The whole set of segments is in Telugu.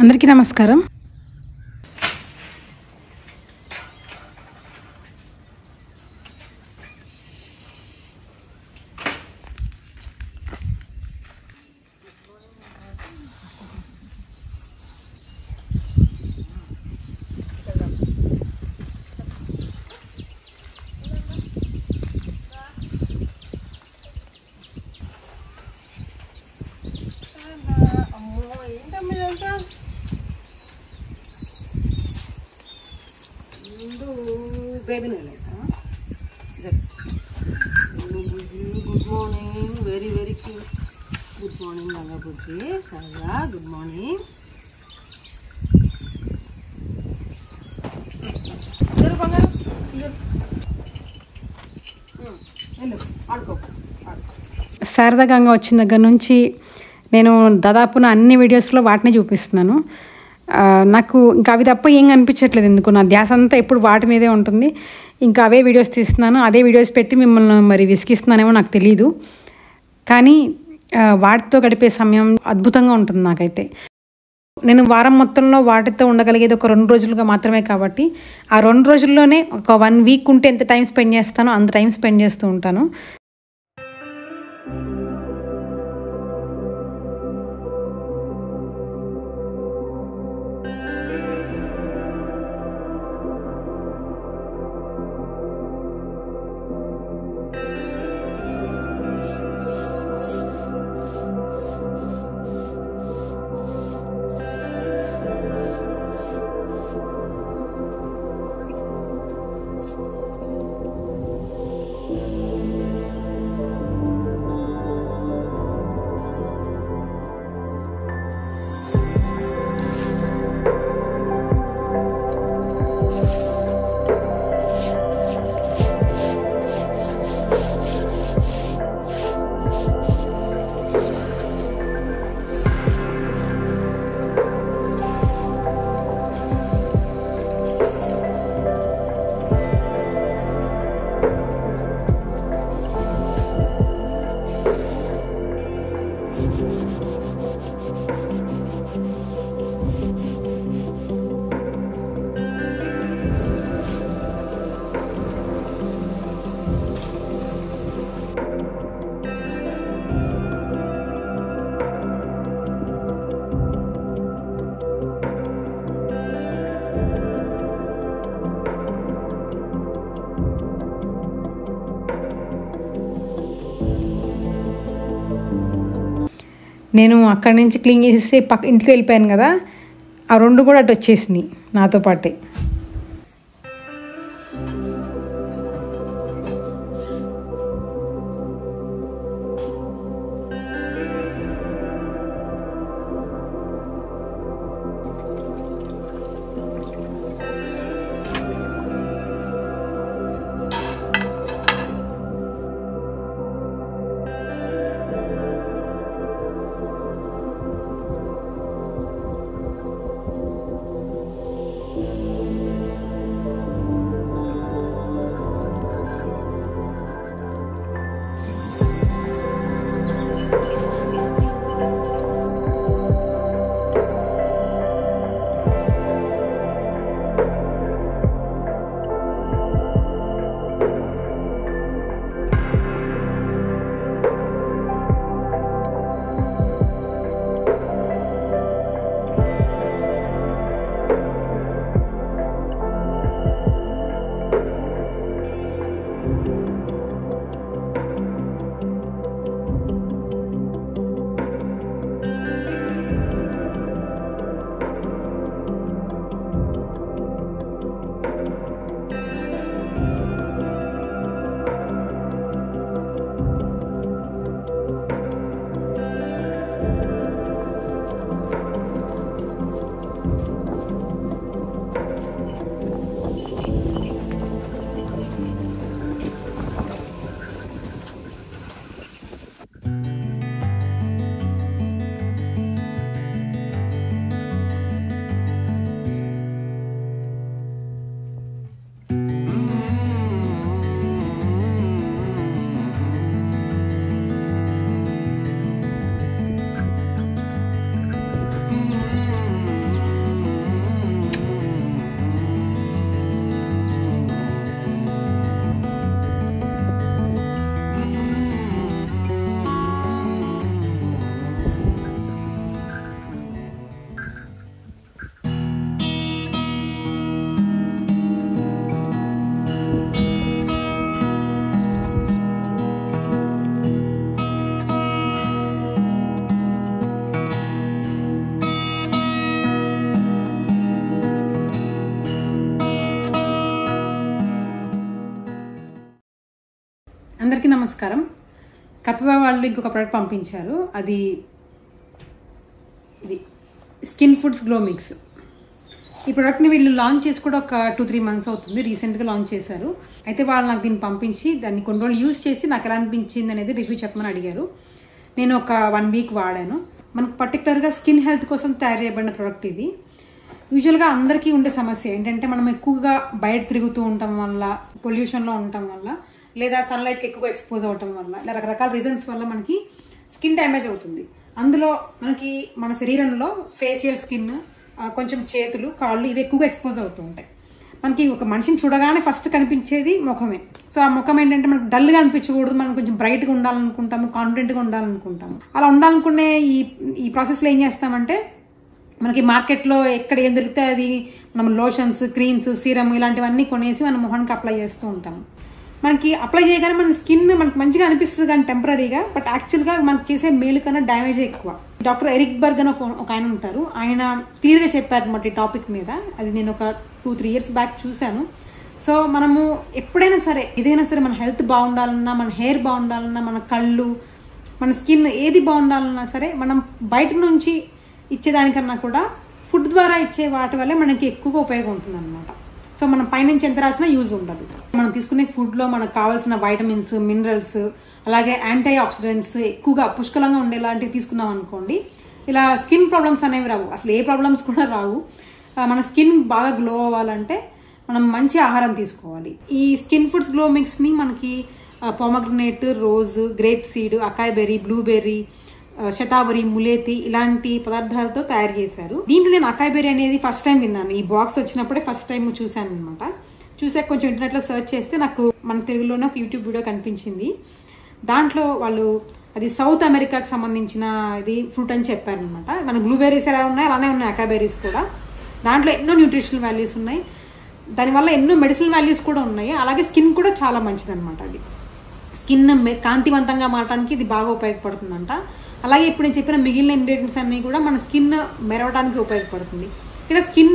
అందరికీ నమస్కారం అమ్మో ఏంటమ్మా ఇదంతా ముందు baby good morning very very cute good morning Ranga బుజ్జి సరదా గుడ్ మార్నింగ్ ఇద్దరు బంగారు ఇద్దరు వెళ్ళు ఆడుకో ఆడుకో శారదా గంగ వచ్చిన దగ్గర నుంచి నేను దాదాపు నా అన్ని వీడియోస్లో వాటినే చూపిస్తున్నాను ఆ, నాకు ఇంకా అవి తప్ప ఏం కనిపించట్లేదు ఎందుకు నా ధ్యాస అంతా ఎప్పుడు వాటి మీదే ఉంటుంది ఇంకా అవే వీడియోస్ తీస్తున్నాను అదే వీడియోస్ పెట్టి మిమ్మల్ని మరి విసిగిస్తున్నానేమో నాకు తెలియదు కానీ ఆ, వాటితో గడిపే సమయం అద్భుతంగా ఉంటుంది నాకైతే నేను వారం మొత్తంలో వాటితో ఉండగలిగేది ఒక రెండు రోజులుగా మాత్రమే కాబట్టి ఆ రెండు రోజుల్లోనే ఒక వన్ వీక్ ఉంటే ఎంత టైం స్పెండ్ చేస్తానో అంత టైం స్పెండ్ చేస్తూ ఉంటాను నేను అక్కడి నుంచి క్లీన్ చేసేసి పక్క ఇంటికి వెళ్ళిపోయాను కదా ఆ రెండు కూడా అటు వచ్చేసినాయి నాతో పాటే అందరికీ నమస్కారం కపివా వాళ్ళు ఇంకొక ప్రోడక్ట్ పంపించారు అది ఇది స్కిన్ ఫుడ్స్ గ్లో మిక్స్ ఈ ప్రోడక్ట్ని వీళ్ళు లాంచ్ చేసి కూడా ఒక టూ త్రీ మంత్స్ అవుతుంది రీసెంట్గా లాంచ్ చేశారు అయితే వాళ్ళు నాకు దీన్ని పంపించి దాన్ని కొన్ని రోజులు యూజ్ చేసి నాకు ఎలా అనిపించింది అనేది రివ్యూ చెప్పమని అడిగారు నేను ఒక వన్ వీక్ వాడాను మనకు పర్టికులర్గా స్కిన్ హెల్త్ కోసం తయారు చేయబడిన ప్రోడక్ట్ ఇది యూజువల్గా అందరికీ ఉండే సమస్య ఏంటంటే మనం ఎక్కువగా బయట తిరుగుతూ ఉండటం వల్ల పొల్యూషన్లో ఉండటం వల్ల లేదా సన్లైట్కి ఎక్కువ ఎక్స్పోజ్ అవ్వటం వల్ల ఇలా రకరకాల రీజన్స్ వల్ల మనకి స్కిన్ డ్యామేజ్ అవుతుంది అందులో మనకి మన శరీరంలో ఫేషియల్ స్కిన్ కొంచెం చేతులు కాళ్ళు ఇవి ఎక్కువగా ఎక్స్పోజ్ అవుతూ ఉంటాయి మనకి ఒక మనిషిని చూడగానే ఫస్ట్ కనిపించేది ముఖమే సో ఆ ముఖం ఏంటంటే మనకు డల్గా అనిపించకూడదు మనం కొంచెం బ్రైట్గా ఉండాలనుకుంటాము కాన్ఫిడెంట్గా ఉండాలనుకుంటాము అలా ఉండాలనుకునే ఈ ఈ ప్రాసెస్లో ఏం చేస్తామంటే మనకి మార్కెట్లో ఎక్కడ ఏం దొరికితే అది మనం లోషన్స్ క్రీమ్స్ సీరమ్ ఇలాంటివన్నీ కొనేసి మన మొహానికి అప్లై చేస్తూ ఉంటాం మనకి అప్లై చేయగానే మన స్కిన్ మనకి మంచిగా అనిపిస్తుంది కానీ టెంపరీగా బట్ యాక్చువల్గా మనకి చేసే మేలు కన్నా డ్యామేజ్ ఎక్కువ డాక్టర్ ఎరిక్ బర్గ్ అని ఒక ఒక ఆయన ఉంటారు ఆయన క్లియర్గా చెప్పారు అనమాట ఈ టాపిక్ మీద అది నేను ఒక టూ త్రీ ఇయర్స్ బ్యాక్ చూశాను సో మనము ఎప్పుడైనా సరే ఏదైనా సరే మన హెల్త్ బాగుండాలన్నా మన హెయిర్ బాగుండాలన్నా మన కళ్ళు మన స్కిన్ ఏది బాగుండాలన్నా సరే మనం బయట నుంచి ఇచ్చేదానికన్నా కూడా ఫుడ్ ద్వారా ఇచ్చే వాటి వల్లే మనకి ఎక్కువగా ఉపయోగం ఉంటుంది అనమాట సో మనం పైనుంచి ఎంత రాసినా యూజ్ ఉండదు మనం తీసుకునే ఫుడ్లో మనకు కావాల్సిన వైటమిన్స్ మినరల్స్ అలాగే యాంటీ ఆక్సిడెంట్స్ ఎక్కువగా పుష్కలంగా ఉండేలాంటివి తీసుకున్నాం అనుకోండి ఇలా స్కిన్ ప్రాబ్లమ్స్ అనేవి రావు అసలు ఏ ప్రాబ్లమ్స్ కూడా రావు మన స్కిన్ బాగా గ్లో అవ్వాలంటే మనం మంచి ఆహారం తీసుకోవాలి ఈ స్కిన్ ఫుడ్స్ గ్లో మిక్స్ని మనకి pomegranate rose grape seed acai berry blueberry shatavari mulethi ఇలాంటి పదార్థాలతో తయారు చేశారు దీంట్లో నేను అకాయ్ బెర్రీ అనేది ఫస్ట్ టైం విన్నాను ఈ బాక్స్ వచ్చినప్పుడే ఫస్ట్ టైం చూశాను అనమాట చూసాక కొంచెం ఇంటర్నెట్లో సెర్చ్ చేస్తే నాకు మన తెలుగులోనే ఒక యూట్యూబ్ వీడియో కనిపించింది దాంట్లో వాళ్ళు అది సౌత్ అమెరికాకి సంబంధించిన ఇది ఫ్రూట్ అని చెప్పారనమాట మన బ్లూబెర్రీస్ ఎలా ఉన్నాయి అలానే ఉన్నాయి అకాబెర్రీస్ కూడా దాంట్లో ఎన్నో న్యూట్రిషనల్ వాల్యూస్ ఉన్నాయి దానివల్ల ఎన్నో మెడిసినల్ వాల్యూస్ కూడా ఉన్నాయి అలాగే స్కిన్ కూడా చాలా మంచిది అనమాట అది స్కిన్ కాంతివంతంగా మారడానికి ఇది బాగా ఉపయోగపడుతుందంట అలాగే ఇప్పుడు నేను చెప్పిన మిగిలిన ఇంగ్రీడియంట్స్ అన్నీ కూడా మన స్కిన్ మెరవడానికి ఉపయోగపడుతుంది ఇక్కడ స్కిన్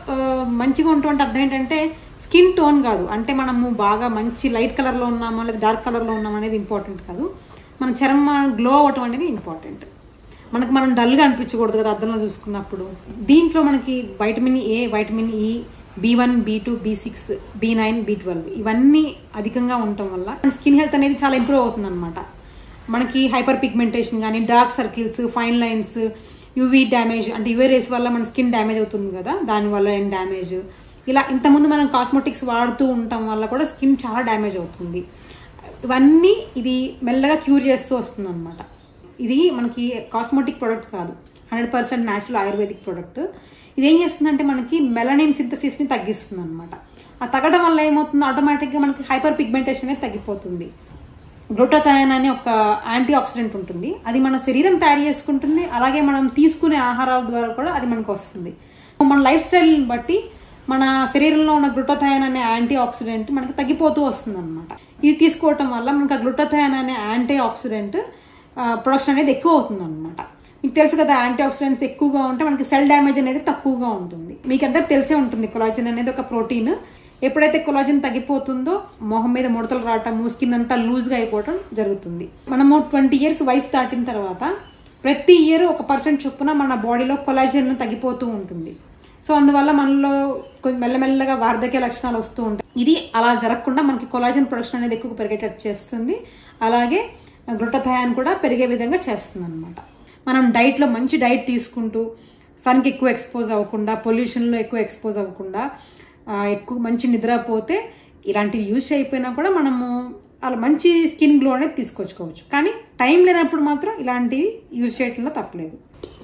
మంచిగా ఉంటుంది అర్థం ఏంటంటే స్కిన్ టోన్ కాదు అంటే మనము బాగా మంచి లైట్ కలర్లో ఉన్నామా లేదా డార్క్ కలర్లో ఉన్నామా అనేది ఇంపార్టెంట్ కాదు మన చర్మం గ్లో అవ్వటం అనేది ఇంపార్టెంట్ మనకు మనం డల్గా అనిపించకూడదు కదా అద్దంలో చూసుకున్నప్పుడు దీంట్లో మనకి vitamin A vitamin E B one B two B six B nine B twelve ఇవన్నీ అధికంగా ఉండటం వల్ల స్కిన్ హెల్త్ అనేది చాలా ఇంప్రూవ్ అవుతుంది అనమాట మనకి హైపర్ పిగ్మెంటేషన్ కానీ dark circles fine lines UV damage అంటే యూవీ రేస్ వల్ల మన స్కిన్ డ్యామేజ్ అవుతుంది కదా దానివల్ల ఏం డ్యామేజ్ ఇలా ఇంతకుముందు మనం కాస్మెటిక్స్ వాడుతూ ఉండటం వల్ల కూడా స్కిన్ చాలా డ్యామేజ్ అవుతుంది ఇవన్నీ ఇది మెల్లగా క్యూర్ చేస్తూ వస్తుంది అనమాట ఇది మనకి కాస్మెటిక్ ప్రోడక్ట్ కాదు hundred percent natural ayurvedic product ఇది ఏం చేస్తుందంటే మనకి మెలనిన్ సింథసిస్ని తగ్గిస్తుంది అనమాట ఆ తగ్గడం వల్ల ఏమవుతుంది ఆటోమేటిక్గా మనకి హైపర్ పిగ్మెంటేషన్ అనేది తగ్గిపోతుంది గ్లూటోథయాన్ అనే ఒక యాంటీ ఆక్సిడెంట్ ఉంటుంది అది మన శరీరం తయారు చేసుకుంటుంది అలాగే మనం తీసుకునే ఆహారాల ద్వారా కూడా అది మనకు వస్తుంది మన లైఫ్ స్టైల్ని బట్టి మన శరీరంలో ఉన్న గ్లూటోథయాన్ అనే యాంటీ ఆక్సిడెంట్ మనకి తగ్గిపోతూ వస్తుంది అనమాట ఇది తీసుకోవటం వల్ల మనకి ఆ గ్లూటోథయాన్ అనే యాంటీ ఆక్సిడెంట్ ప్రొడక్షన్ అనేది ఎక్కువ అవుతుంది అనమాట మీకు తెలుసు కదా యాంటీ ఆక్సిడెంట్స్ ఎక్కువగా ఉంటే మనకి సెల్ డ్యామేజ్ అనేది తక్కువగా ఉంటుంది మీకు అందరికి తెలిసే ఉంటుంది కొలాజిన్ అనేది ఒక ప్రోటీన్ ఎప్పుడైతే కొలాజిన్ తగ్గిపోతుందో మొహం మీద ముడతలు రావటం స్కిన్ అంతా లూజ్గా అయిపోవటం జరుగుతుంది మనము ట్వంటీ ఇయర్స్ వయసు దాటిన తర్వాత ప్రతి ఇయర్ ఒక పర్సెంట్ చొప్పున మన బాడీలో కొలాజిన్ తగ్గిపోతూ ఉంటుంది సో అందువల్ల మనలో కొంచెం మెల్లమెల్లగా వార్ధక్య లక్షణాలు వస్తూ ఉంటాయి ఇది అలా జరగకుండా మనకి కొలాజిన్ ప్రొడక్షన్ అనేది ఎక్కువ పెరిగేటట్టు చేస్తుంది అలాగే గ్లూటథయాన్ కూడా పెరిగే విధంగా చేస్తుంది అనమాట మనం డైట్లో మంచి డైట్ తీసుకుంటూ సన్కి ఎక్కువ ఎక్స్పోజ్ అవ్వకుండా పొల్యూషన్లో ఎక్కువ ఎక్స్పోజ్ అవ్వకుండా ఎక్కువ మంచి నిద్రపోతే ఇలాంటివి యూజ్ అయిపోయినా కూడా మనము అలా మంచి స్కిన్ గ్లో అనేది తీసుకొచ్చుకోవచ్చు కానీ టైం లేనప్పుడు మాత్రం ఇలాంటివి యూజ్ చేయడంలో తప్పలేదు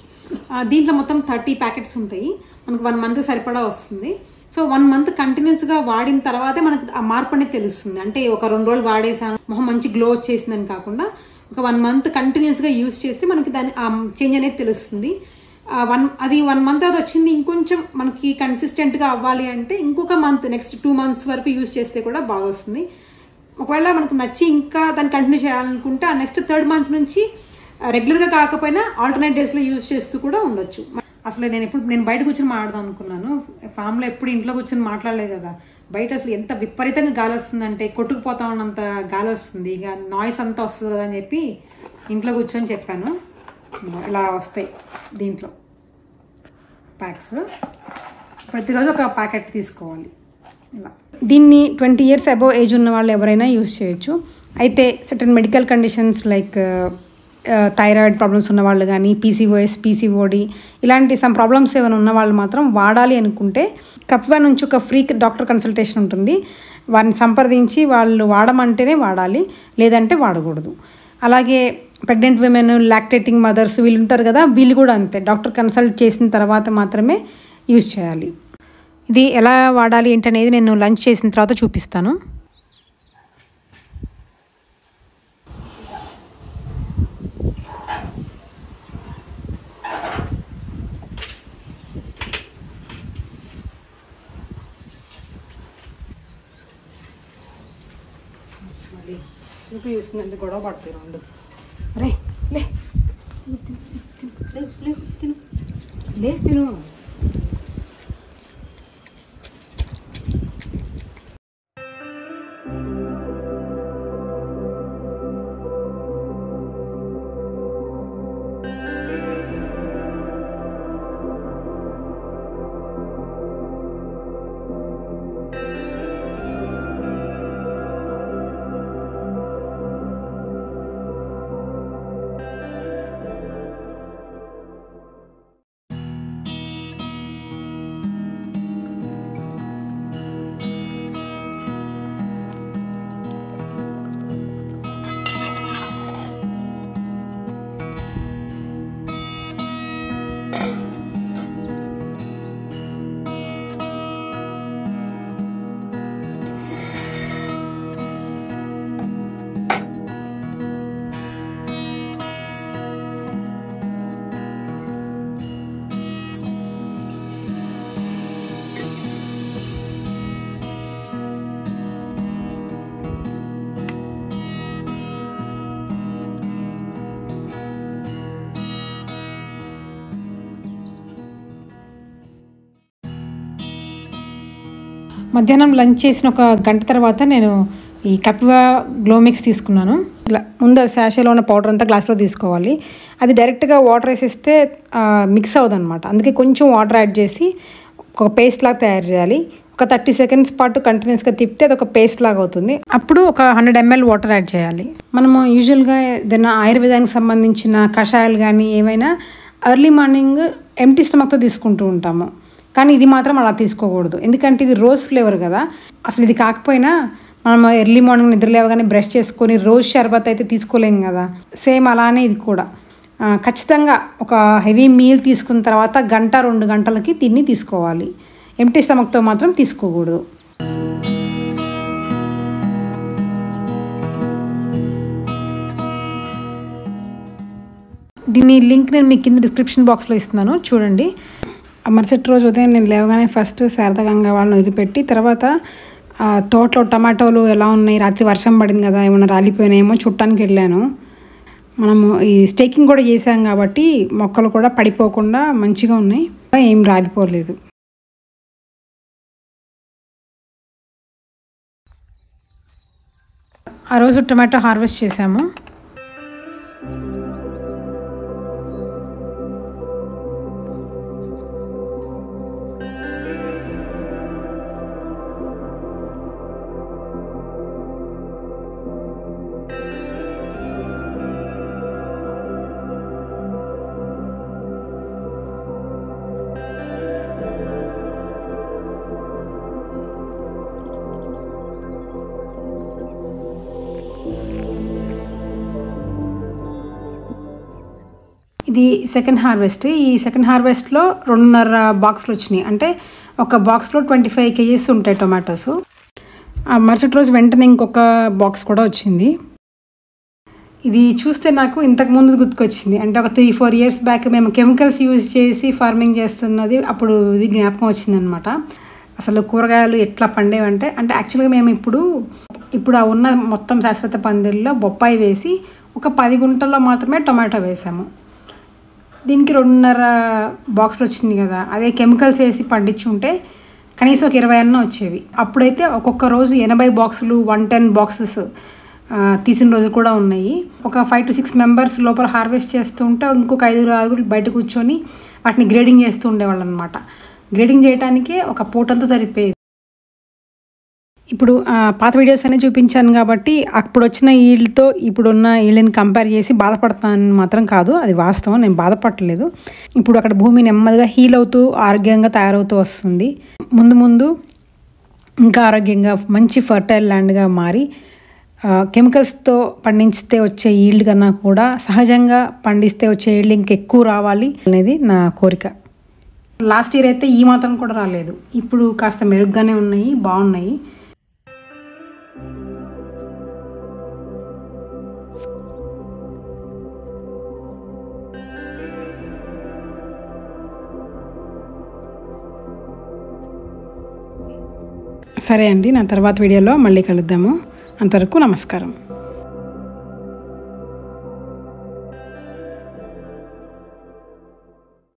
దీంట్లో మొత్తం థర్టీ ప్యాకెట్స్ ఉంటాయి మనకు వన్ మంత్ సరిపడా వస్తుంది సో వన్ మంత్ కంటిన్యూస్గా వాడిన తర్వాతే మనకు ఆ మార్పు అనేది తెలుస్తుంది అంటే ఒక రెండు రోజులు వాడేసాను మొహం మంచి గ్లో వచ్చేసిందని కాకుండా ఒక వన్ మంత్ కంటిన్యూస్గా యూజ్ చేస్తే మనకి దాని ఆ చేంజ్ అనేది తెలుస్తుంది వన్ అది వన్ మంత్ అది వచ్చింది ఇంకొంచెం మనకి కన్సిస్టెంట్గా అవ్వాలి అంటే ఇంకొక మంత్ నెక్స్ట్ టూ మంత్స్ వరకు యూజ్ చేస్తే కూడా బాగా వస్తుంది ఒకవేళ మనకు నచ్చి ఇంకా దాన్ని కంటిన్యూ చేయాలనుకుంటే ఆ నెక్స్ట్ థర్డ్ మంత్ నుంచి రెగ్యులర్గా కాకపోయినా ఆల్టర్నేట్ డేస్లో యూజ్ చేస్తూ కూడా ఉండొచ్చు అసలు నేను ఎప్పుడు నేను బయట కూర్చొని మాట్లాడదాం అనుకున్నాను ఫామ్లో ఎప్పుడు ఇంట్లో కూర్చొని మాట్లాడలేదు కదా బయట అసలు ఎంత విపరీతంగా గాలి వస్తుందంటే కొట్టుకుపోతా ఉన్నంత గాలి వస్తుంది ఇక నాయిస్ అంతా వస్తుంది కదా అని చెప్పి ఇంట్లో కూర్చొని చెప్పాను ఇలా వస్తాయి దీంట్లో ప్యాక్స్ ప్రతిరోజు ఒక ప్యాకెట్ తీసుకోవాలి ఇలా దీన్ని ట్వంటీ ఇయర్స్ అబోవ్ ఏజ్ ఉన్న వాళ్ళు ఎవరైనా యూస్ చేయొచ్చు అయితే certain medical conditions like thyroid problems ఉన్న వాళ్ళు కానీ పీసీఓఎస్ పీసీఓడి ఇలాంటి సమ్ ప్రాబ్లమ్స్ ఏమైనా ఉన్న వాళ్ళు మాత్రం వాడాలి అనుకుంటే కప్వా నుంచి ఒక ఫ్రీ డాక్టర్ కన్సల్టేషన్ ఉంటుంది వారిని సంప్రదించి వాళ్ళు వాడమంటేనే వాడాలి లేదంటే వాడకూడదు అలాగే ప్రెగ్నెంట్ విమెన్ లాక్టేటింగ్ మదర్స్ వీళ్ళు ఉంటారు కదా వీళ్ళు కూడా అంతే డాక్టర్ కన్సల్ట్ చేసిన తర్వాత మాత్రమే యూజ్ చేయాలి ఇది ఎలా వాడాలి ఏంటనేది నేను లంచ్ చేసిన తర్వాత చూపిస్తాను సూపు చూస్తుందంటే గొడవ పడతాయి రెండు రే లే లేచి తిను తిను లేచి తిను మధ్యాహ్నం లంచ్ చేసిన ఒక గంట తర్వాత నేను ఈ కపివా గ్లోమిక్స్ తీసుకున్నాను గ్లా ముందు శాషేలో ఉన్న పౌడర్ అంతా గ్లాస్లో తీసుకోవాలి అది డైరెక్ట్గా వాటర్ వేసేస్తే మిక్స్ అవ్వదు అనమాట అందుకే కొంచెం వాటర్ యాడ్ చేసి ఒక పేస్ట్ లాగా తయారు చేయాలి ఒక థర్టీ సెకండ్స్ పాటు కంటిన్యూస్గా తిప్పితే అది ఒక పేస్ట్ లాగా అవుతుంది అప్పుడు ఒక హండ్రెడ్ ఎంఎల్ వాటర్ యాడ్ చేయాలి మనము యూజువల్గా ఏదైనా ఆయుర్వేదానికి సంబంధించిన కషాయాలు కానీ ఏవైనా ఎర్లీ మార్నింగ్ ఎంటీ స్టమక్తో తీసుకుంటూ ఉంటాము కానీ ఇది మాత్రం అలా తీసుకోకూడదు ఎందుకంటే ఇది రోజ్ ఫ్లేవర్ కదా అసలు ఇది కాకపోయినా మనం ఎర్లీ మార్నింగ్ నిద్ర లేవగానే బ్రష్ చేసుకొని రోజ్ షర్బత్ అయితే తీసుకోలేం కదా సేమ్ అలానే ఇది కూడా ఆ, ఖచ్చితంగా ఒక హెవీ మీల్ తీసుకున్న తర్వాత గంట రెండు గంటలకి తిని తీసుకోవాలి ఎంటీ స్టమక్తో మాత్రం తీసుకోకూడదు దీని లింక్ నేను మీకు కింద డిస్క్రిప్షన్ బాక్స్లో ఇస్తున్నాను చూడండి ఆ మరుసటి రోజు ఉదయం నేను లేవగానే ఫస్ట్ శారదా గంగా వాళ్ళని వదిలిపెట్టి తర్వాత ఆ, తోటలో టమాటోలు ఎలా ఉన్నాయి రాత్రి వర్షం పడింది కదా ఏమైనా రాలిపోయినాయేమో చుట్టానికి వెళ్ళాను మనము ఈ స్టేకింగ్ కూడా చేసాం కాబట్టి మొక్కలు కూడా పడిపోకుండా మంచిగా ఉన్నాయి ఏం రాలిపోలేదు ఆ రోజు టమాటో హార్వెస్ట్ చేసాము ఇది సెకండ్ హార్వెస్ట్ ఈ సెకండ్ హార్వెస్ట్లో రెండున్నర బాక్స్లు వచ్చినాయి అంటే ఒక బాక్స్లో ట్వంటీ ఫైవ్ కేజీస్ ఉంటాయి టొమాటోస్ ఆ మరుసటి రోజు వెంటనే ఇంకొక బాక్స్ కూడా వచ్చింది ఇది చూస్తే నాకు ఇంతకు ముందు గుర్తుకొచ్చింది అంటే ఒక త్రీ ఫోర్ ఇయర్స్ బ్యాక్ మేము కెమికల్స్ యూజ్ చేసి ఫార్మింగ్ చేస్తున్నది అప్పుడు ఇది జ్ఞాపకం వచ్చిందనమాట అసలు కూరగాయలు ఎట్లా పండేవంటే అంటే యాక్చువల్గా మేము ఇప్పుడు ఇప్పుడు ఆ ఉన్న మొత్తం శాశ్వత పందిరిలో బొప్పాయి వేసి ఒక పది గుంటల్లో మాత్రమే టొమాటో వేసాము దీనికి రెండున్నర బాక్స్లు వచ్చింది కదా అదే కెమికల్స్ వేసి పండించుంటే కనీసం ఒక ఇరవై అన్న వచ్చేవి అప్పుడైతే ఒక్కొక్క రోజు ఎనభై బాక్సులు వన్ టెన్ బాక్సెస్ తీసిన రోజులు కూడా ఉన్నాయి ఒక ఫైవ్ టు సిక్స్ మెంబర్స్ లోపల హార్వెస్ట్ చేస్తూ ఉంటే ఇంకొక ఐదుగురు ఆరుగురు బయట కూర్చొని వాటిని గ్రేడింగ్ చేస్తూ ఉండేవాళ్ళు అనమాట గ్రేడింగ్ చేయడానికే ఒక పూటంతా సరిపోయేది ఇప్పుడు ఆ, పాత వీడియోస్ అన్ని చూపించాను కాబట్టి అప్పుడు వచ్చిన ఈళ్ళతో ఇప్పుడున్న ఈళ్ళని కంపేర్ చేసి బాధపడతానని మాత్రం కాదు అది వాస్తవం నేను బాధపడలేదు ఇప్పుడు అక్కడ భూమి నెమ్మదిగా హీల్ అవుతూ ఆరోగ్యంగా తయారవుతూ వస్తుంది ముందు ముందు ఇంకా ఆరోగ్యంగా మంచి ఫర్టైల్ ల్యాండ్గా మారి కెమికల్స్తో పండించితే వచ్చే ఈల్డ్ కన్నా కూడా సహజంగా పండిస్తే వచ్చే ఈల్డ్ ఇంకెక్కువ రావాలి అనేది నా కోరిక లాస్ట్ ఇయర్ అయితే ఈ మాత్రం కూడా రాలేదు ఇప్పుడు కాస్త మెరుగ్గానే ఉన్నాయి బాగున్నాయి సరే అండి నా తర్వాత వీడియోలో మళ్ళీ కలుద్దాము అంతవరకు నమస్కారం